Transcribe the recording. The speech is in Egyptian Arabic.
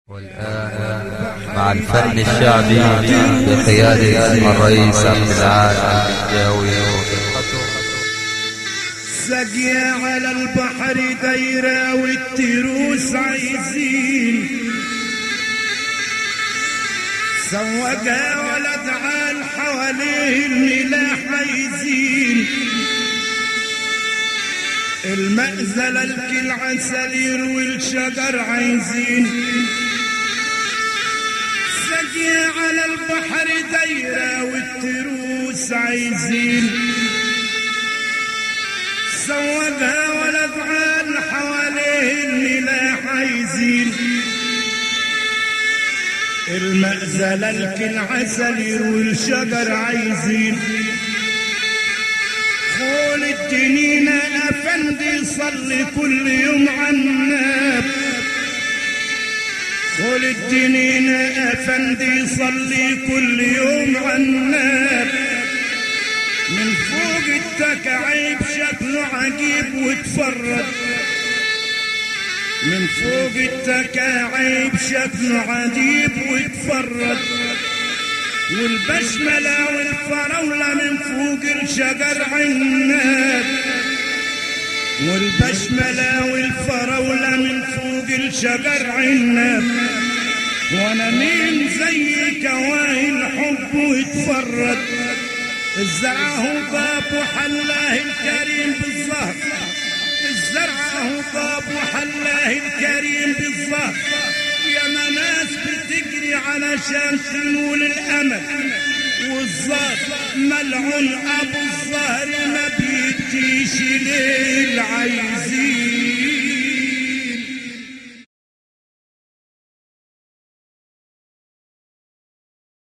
والآن مع الفن الشعبي بقيادة الرئيس عبد العال الجاوي سقيا على البحر دايرة والتروس عايزين سوقا ولد عال حواليه الملاح عايزين المأزلة الكل عسل يروي الشجر عايزين سقيا على البحر دايرة والتروس عايزين سوقها ولد عال حواليه الملاح عايزين المأزلة الكل عسل يروي الشجر عايزين خول الدنينا أفندي يصلي كل يوم عناب خول الدنينا أفندي يصلي كل يوم عناب من فوق التكعيب شكله عجيب وتفرد من فوق التكاعيب شكله عجيب وتفرد والبشملة والفراولة من فوق الشجر عناب والبشملة والفراولة من فوق الشجر عناب وانا مين زي كواهي الحب ويتفرد الزرعه طاب وحلاه الكريم بالظهر الزرعه طاب وحلاه الكريم بالظهر يا ناس بتجري علشان تنول الامل والظهر ملعون ابو الظهر ما بيديش ليل عايزين